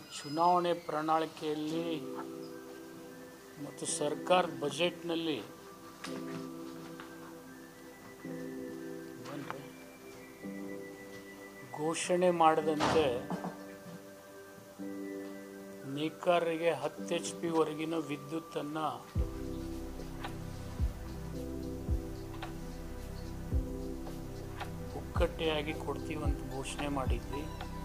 ಚುನಾವಣೆ ಪ್ರಣಾಳಿಕೆಯಲ್ಲಿ ಮತ್ತು ಸರ್ಕಾರದ ಬಜೆಟ್ನಲ್ಲಿ ಬನ್ರಿ. ಘೋಷಣೆ ಮಾಡದಂತೆ ನೇಕಾರರಿಗೆ ಹತ್ತು ಎಚ್ ಪಿ ವರೆಗಿನ ವಿದ್ಯುತ್ತನ್ನು ಪುಕ್ಕಟ್ಟೆಯಾಗಿ ಕೊಡ್ತೀವಂತ ಘೋಷಣೆ ಮಾಡಿದ್ವಿ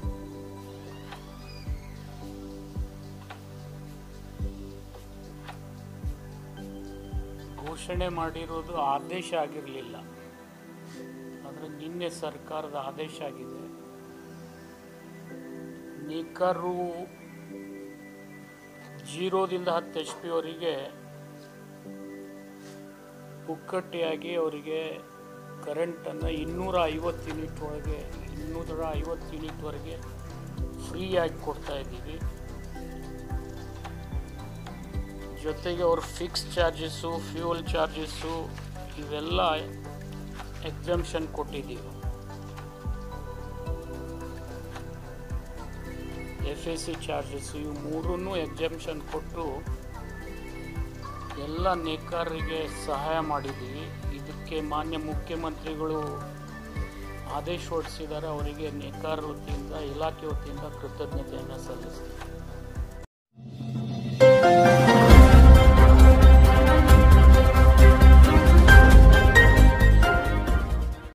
ಘೋಷಣೆ ಮಾಡಿರೋದು ಆದೇಶ ಆಗಿರಲಿಲ್ಲ ಆದರೆ ನಿನ್ನೆ ಸರ್ಕಾರದ ಆದೇಶ ಆಗಿದೆ ನೇಕಾರರು ಜೀರೋದಿಂದ ಹತ್ತು ಎಚ್ ಪಿ ಅವರಿಗೆ ಪುಕ್ಕಟ್ಟೆಯಾಗಿ ಅವರಿಗೆ ಕರೆಂಟನ್ನು ಇನ್ನೂರ ಐವತ್ತು ಯೂನಿಟ್ ಒಳಗೆ ಇನ್ನೂರ ಐವತ್ತು ಯೂನಿಟ್ವರೆಗೆ ಫ್ರೀಯಾಗಿ ಕೊಡ್ತಾ ಇದ್ದೀವಿ ಜೊತೆಗೆ ಅವ್ರ ಫಿಕ್ಸ್ ಚಾರ್ಜಸ್ಸು ಫ್ಯೂಯಲ್ ಚಾರ್ಜಸ್ಸು ಇವೆಲ್ಲ ಎಕ್ಸಮ್ಷನ್ ಕೊಟ್ಟಿದ್ದೀವಿ ಎಫ್ ಎ ಸಿ ಚಾರ್ಜಸ್ ಇವು ಮೂರನ್ನು ಎಕ್ಸಮ್ಷನ್ ಕೊಟ್ಟು ಎಲ್ಲ ನೇಕಾರರಿಗೆ ಸಹಾಯ ಮಾಡಿದ್ದೀವಿ ಇದಕ್ಕೆ ಮಾನ್ಯ ಮುಖ್ಯಮಂತ್ರಿಗಳು ಆದೇಶ ಹೊರಡಿಸಿದ್ದಾರೆ ಅವರಿಗೆ ನೇಕಾರ ವತಿಯಿಂದ ಇಲಾಖೆ ವತಿಯಿಂದ ಕೃತಜ್ಞತೆಯನ್ನು ಸಲ್ಲಿಸ್ತೀನಿ